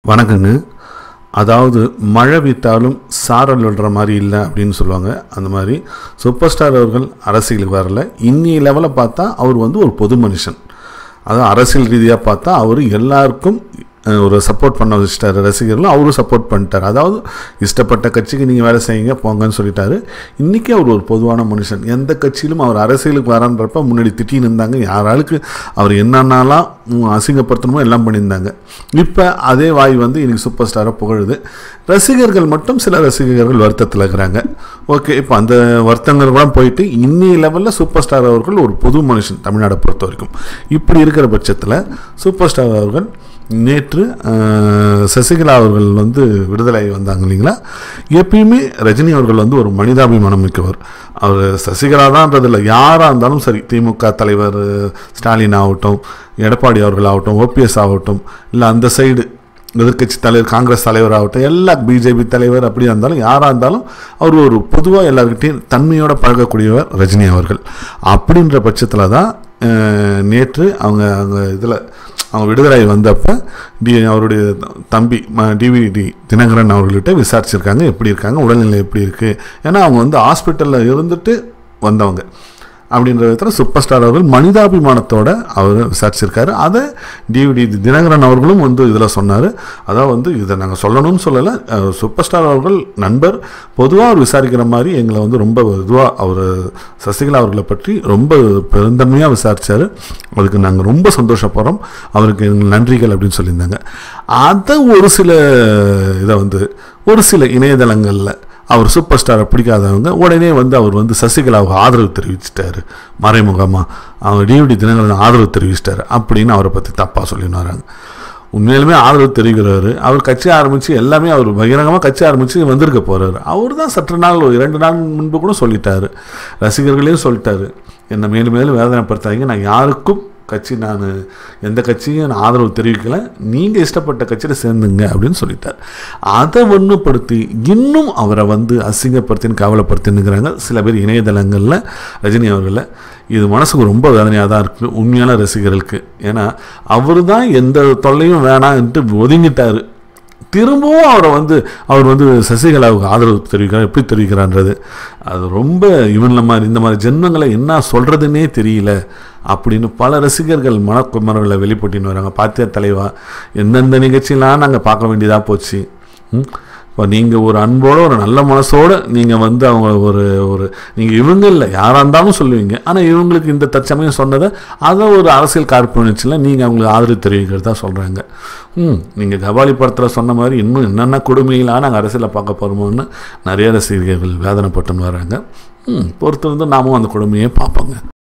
வணக்கங்க அதாவது மழை விட்டாலும் சாரல் விடுற மாதிரி இல்லை அப்படின்னு சொல்லுவாங்க அந்த மாதிரி சூப்பர் ஸ்டார் அவர்கள் அரசியலுக்கு வரல இன்னிய லெவலில் பார்த்தா அவர் வந்து ஒரு பொது மனுஷன் அதாவது அரசியல் ரீதியாக பார்த்தா அவர் எல்லாருக்கும் அஹ், ஒரு சப்போர்ட் பண்ண வச்சுட்டார் ரசிகர்களும் அவரும் சப்போர்ட் பண்ணிட்டார் அதாவது இஷ்டப்பட்ட கட்சிக்கு நீங்கள் வேலை செய்யுங்க போங்கன்னு சொல்லிட்டாரு இன்றைக்கி அவர் ஒரு பொதுவான மனுஷன் எந்த கட்சியிலும் அவர் அரசியலுக்கு வரன்றப்ப முன்னாடி திட்டின்னு இருந்தாங்க யாராளுக்கு அவர் என்னென்னலாம் ம், அசிங்கப்படுத்தணுமோ எல்லாம் பண்ணியிருந்தாங்க இப்போ அதே வாய் வந்து இன்னைக்கு சூப்பர் ஸ்டாரை புகழுது ரசிகர்கள் மட்டும் சில ரசிகர்கள் வருத்தத்தில் இருக்கிறாங்க ஓகே இப்போ அந்த வருத்தங்கள் கூட போயிட்டு இன்னைய லெவலில் சூப்பர் ஸ்டார் அவர்கள் ஒரு பொது மனுஷன் தமிழ்நாடை பொறுத்த வரைக்கும் இப்படி இருக்கிற பட்சத்தில் சூப்பர் ஸ்டார் அவர்கள் நேற்று அஹ், சசிகலா அவர்கள் வந்து விடுதலை வந்தாங்க இல்லைங்களா எப்பயுமே ரஜினி அவர்கள் வந்து ஒரு மனிதாபிமானம் மிக்கவர் அவர் சசிகலா தான்றதில்ல யாராக இருந்தாலும் சரி திமுக தலைவர் ஸ்டாலின் ஆகட்டும் எடப்பாடி அவர்கள் ஆகட்டும் ஓபிஎஸ் ஆகட்டும் இல்லை அந்த சைடு எதிர்க்கட்சி தலைவர் காங்கிரஸ் தலைவர் ஆகட்டும் எல்லா பிஜேபி தலைவர் அப்படியா இருந்தாலும் யாராக இருந்தாலும் அவர் ஒரு பொதுவாக எல்லாருக்கிட்டையும் தன்மையோட பழகக்கூடியவர் ரஜினி அவர்கள் அப்படின்ற பட்சத்தில் தான் அஹ், நேற்று அவங்க அவங்க இதில் அவங்க விடுதலை வந்தப்போ டி அவருடைய தம்பி டிவிடி தினகரன் அவர்கள்ட்ட விசாரிச்சிருக்காங்க எப்படி இருக்காங்க உடல்நிலை எப்படி இருக்குது ஏன்னா அவங்க வந்து ஹாஸ்பிட்டலில் இருந்துட்டு வந்தவங்க அப்படின்ற விதத்தில் சூப்பர் ஸ்டார் அவர்கள் மனிதாபிமானத்தோட அவர் விசாரிச்சிருக்காரு அதை டிவிடி தினகரன் அவர்களும் வந்து இதில் சொன்னார் அதான் வந்து இதை நாங்கள் சொல்லணும்னு சொல்லலை அஹ், சூப்பர் ஸ்டார் அவர்கள் நண்பர் பொதுவாக அவர் விசாரிக்கிற மாதிரி எங்களை வந்து ரொம்ப இதுவாக அவர் சசிகலா அவர்களை பற்றி ரொம்ப பெருந்தன்மையாக விசாரித்தார் அதுக்கு நாங்கள் ரொம்ப சந்தோஷப்படுறோம் அவருக்கு எங்கள் நன்றிகள் அப்படின்னு சொல்லியிருந்தாங்க அதை ஒரு சில இதை வந்து ஒரு சில இணையதளங்களில் அவர் சூப்பர் ஸ்டாரை பிடிக்காதவங்க உடனே வந்து அவர் வந்து சசிகலாவுக்கு ஆதரவு தெரிவிச்சிட்டாரு மறைமுகமாக அவங்க டிவிடி தினகரன் ஆதரவு தெரிவிச்சிட்டாரு அப்படின்னு அவரை பற்றி தப்பாக சொல்லின்னு வராங்க உண்மையிலுமே ஆதரவு தெரிவிக்கிறவர் அவர் கட்சி ஆரம்பித்து எல்லாமே அவர் பகிரங்கமாக கட்சி ஆரம்பித்து வந்திருக்க போகிறாரு அவர் தான் சற்று நாள் ஒரு இரண்டு நாள் முன்பு கூட சொல்லிட்டாரு ரசிகர்களையும் சொல்லிட்டாரு என்னை மேலும் மேலும் வேதனைப்படுத்தாதீங்க நான் யாருக்கும் கட்சி நான் எந்த கட்சியும் நான் ஆதரவு தெரிவிக்கல நீங்கள் இஷ்டப்பட்ட கட்சியில் சேர்ந்துங்க அப்படின்னு சொல்லிட்டார் அதை ஒன்றுபடுத்தி இன்னும் அவரை வந்து அசிங்கப்படுத்தின்னு கவலைப்படுத்தினுங்கிறாங்க சில பேர் இணையதளங்களில் ரஜினி அவர்களை இது மனசுக்கு ரொம்ப வேதனையாக தான் இருக்குது உண்மையான ரசிகர்களுக்கு ஏன்னா அவர் தான் எந்த தொல்லையும் வேணான்ட்டு ஒதுங்கிட்டாரு திரும்பவும் அவரை வந்து அவர் வந்து சசிகலாவுக்கு ஆதரவு தெரிவிக்கிறார் எப்படி தெரிவிக்கிறான்றது அது ரொம்ப இவன்ல மாதிரி இந்த மாதிரி ஜென்மங்களை என்ன சொல்கிறதுனே தெரியல அப்படின்னு பல ரசிகர்கள் மனக்குமரங்களை வெளிப்பட்டின்னு வராங்க பாத்தியா தலைவா எந்தெந்த நிகழ்ச்சியெல்லாம் நாங்கள் பார்க்க வேண்டியதாக போச்சு ம்? இப்போ நீங்கள் ஒரு அன்போடு ஒரு நல்ல மனசோடு நீங்கள் வந்து அவங்க ஒரு ஒரு நீங்கள் இவங்க இல்லை யாராக இருந்தாலும் சொல்லுவீங்க ஆனால் இவங்களுக்கு இந்த தற்சமயம் சொன்னதை அதை ஒரு அரசியல் கார்பரேஷனில் நீங்கள் அவங்களுக்கு ஆதரவு தெரிவிக்கிறதா சொல்கிறாங்க ம் நீங்கள் கபாலி படத்தில் சொன்ன மாதிரி இன்னும் என்னென்ன கொடுமையிலாம் நாங்கள் அரசியலை பார்க்க போகிறோமோன்னு நிறைய ரசிகர்கள் வேதனைப்பட்டுன்னு வராங்க ம் பொறுத்திருந்து நாமும் அந்த கொடுமையை பார்ப்போங்க